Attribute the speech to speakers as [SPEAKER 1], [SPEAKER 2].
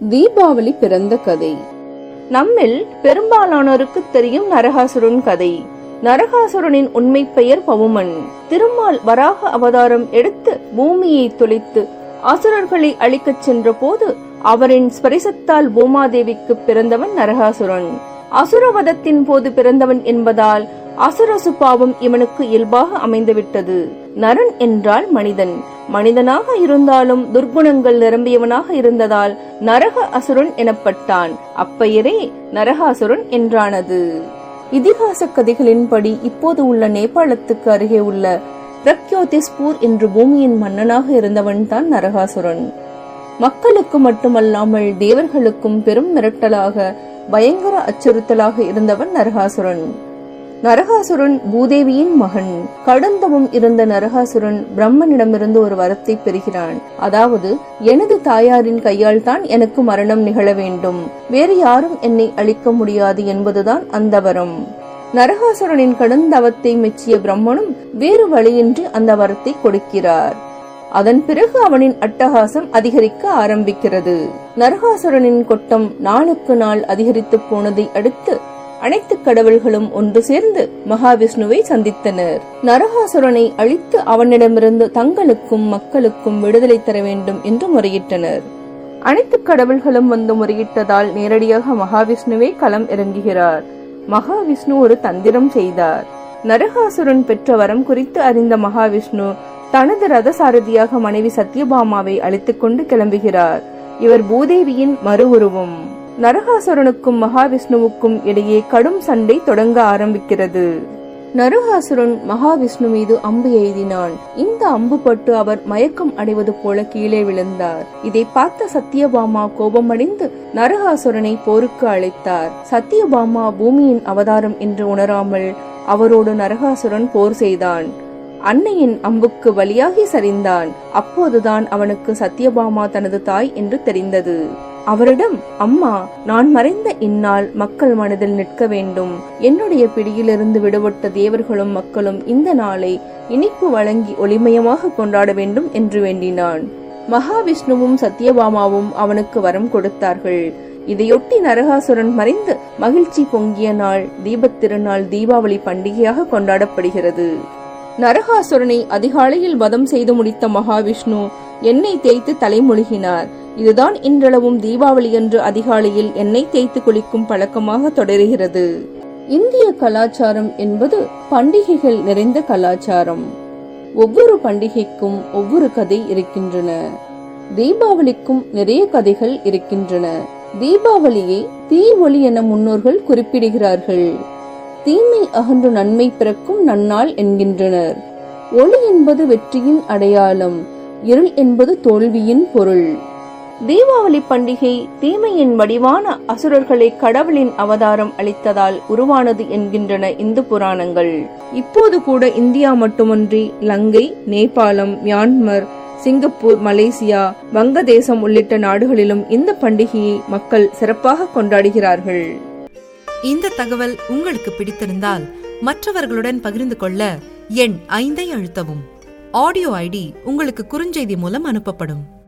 [SPEAKER 1] தீபாவளி பிறந்த கதை நம்மில் பெரும்பாலானோருக்கு தெரியும் நரகாசுரன் கதை நரகாசுரனின் உண்மை பெயர் பவுமன் திருமால் வராக அவதாரம் எடுத்து பூமியை துளைத்து அசுரர்களை அழிக்கச் சென்ற போது அவரின் ஸ்பரிசத்தால் பூமாதேவிக்கு பிறந்தவன் நரகாசுரன் அசுரவதத்தின் போது பிறந்தவன் என்பதால் அசுர சுபாவம் இவனுக்கு இயல்பாக அமைந்துவிட்டது நரன் என்றால் மனிதன் மனிதனாக இருந்தாலும் துர்குணங்கள் நிரம்பியவனாக இருந்ததால் நரக அசுரன் எனப்பட்டான் அப்பெயரே நரகாசுரன் என்றானது இதிகாச கதைகளின்படி இப்போது உள்ள நேபாளத்துக்கு அருகே உள்ள பிரக்யோதிஸ்பூர் என்று பூமியின் மன்னனாக இருந்தவன் தான் நரகாசுரன் மக்களுக்கு மட்டுமல்லாமல் தேவர்களுக்கும் பெரும் மிரட்டலாக பயங்கர அச்சுறுத்தலாக இருந்தவன் நரகாசுரன் நரகாசுரன் பூதேவியின் மகன் கடுந்தவும் இருந்த நரகாசுரன் பிரம்மனிடமிருந்து ஒரு வரத்தை பெறுகிறான் அதாவது எனது தாயாரின் கையால் தான் எனக்கு மரணம் நிகழ வேண்டும் வேறு யாரும் என்னை அழிக்க முடியாது என்பதுதான் அந்த வரம் நரகாசுரனின் கடுந்தவத்தை மெச்சிய பிரம்மனும் வேறு வழியின்றி அந்த வரத்தை கொடுக்கிறார் அதன் பிறகு அவனின் அட்டகாசம் அதிகரிக்க ஆரம்பிக்கிறது நரகாசுரனின் கொட்டம் நாளுக்கு நாள் அதிகரித்து போனதை அடுத்து அனைத்து கடவுள்களும் ஒன்று சேர்ந்து மகாவிஷ்ணுவை சந்தித்தனர் நரகாசுரனை அழித்து அவனிடமிருந்து தங்களுக்கும் மக்களுக்கும் விடுதலை தர வேண்டும் என்று முறையிட்டனர் அனைத்து கடவுள்களும் வந்து முறையிட்டதால் நேரடியாக மகாவிஷ்ணுவே களம் இறங்குகிறார் மகாவிஷ்ணு ஒரு தந்திரம் செய்தார் நரகாசுரன் பெற்ற வரம் குறித்து அறிந்த மகாவிஷ்ணு தனது ரதசாரதியாக மனைவி சத்யபாமாவை அழைத்துக் கொண்டு கிளம்புகிறார் இவர் பூதேவியின் மறு உருவம் நரகாசுரனுக்கும் மகாவிஷ்ணுவுக்கும் இடையே கடும் சண்டை தொடங்க ஆரம்பிக்கிறது நரகாசுரன் மகாவிஷ்ணு மீது அம்பு எய்தினான் இந்த அம்பு பட்டு அவர் மயக்கம் அடைவது போல கீழே விழுந்தார் இதை பார்த்த சத்யபாமா கோபமடைந்து நரகாசுரனை போருக்கு அழைத்தார் சத்யபாமா பூமியின் அவதாரம் என்று உணராமல் அவரோடு நரகாசுரன் போர் செய்தான் அன்னையின் அம்புக்கு வழியாகி சரிந்தான் அப்போதுதான் அவனுக்கு சத்யபாமா தனது தாய் என்று தெரிந்தது அவரிடம் அம்மா நான் மறைந்த இந்நாள் மக்கள் மனதில் நிற்க வேண்டும் என்னுடைய பிடியிலிருந்து விடுபட்ட தேவர்களும் மக்களும் இந்த நாளை இனிப்பு வழங்கி ஒளிமயமாக கொண்டாட வேண்டும் என்று வேண்டினான் மகாவிஷ்ணுவும் சத்யபாமாவும் அவனுக்கு வரம் கொடுத்தார்கள் இதையொட்டி நரகாசுரன் மறைந்து மகிழ்ச்சி பொங்கிய நாள் தீபத் திருநாள் தீபாவளி பண்டிகையாக கொண்டாடப்படுகிறது நரகாசுரனை அதிகாலையில் வதம் செய்து முடித்த மகாவிஷ்ணு எண்ணெய் தேய்த்து தலைமொழிகினார் இதுதான் இன்றளவும் தீபாவளி அன்று அதிகாலையில் எண்ணெய் தேய்த்து குளிக்கும் பழக்கமாக தொடர்கிறது இந்திய கலாச்சாரம் என்பது பண்டிகைகள் நிறைந்த கலாச்சாரம் ஒவ்வொரு பண்டிகைக்கும் ஒவ்வொரு கதை இருக்கின்றன தீபாவளிக்கும் நிறைய கதைகள் இருக்கின்றன தீபாவளியை தீ ஒளி என முன்னோர்கள் குறிப்பிடுகிறார்கள் தீமை அகன்று நன்மை பிறக்கும் நன்னாள் என்கின்றனர் ஒளி என்பது வெற்றியின் அடையாளம் இருள் என்பது தோல்வியின் பொருள் தீபாவளி பண்டிகை தீமையின் வடிவான அசுரர்களை கடவுளின் அவதாரம் அளித்ததால் உருவானது என்கின்றன இந்து புராணங்கள் இப்போது கூட இந்தியா மட்டுமன்றி லங்கை நேபாளம் மியான்மர் சிங்கப்பூர் மலேசியா வங்கதேசம் உள்ளிட்ட நாடுகளிலும் இந்த பண்டிகையை மக்கள் சிறப்பாக கொண்டாடுகிறார்கள்
[SPEAKER 2] இந்த தகவல் உங்களுக்கு பிடித்திருந்தால் மற்றவர்களுடன் பகிர்ந்து கொள்ள எண் ஐந்தை அழுத்தவும் ஆடியோ ஐடி உங்களுக்கு குறுஞ்செய்தி மூலம் அனுப்பப்படும்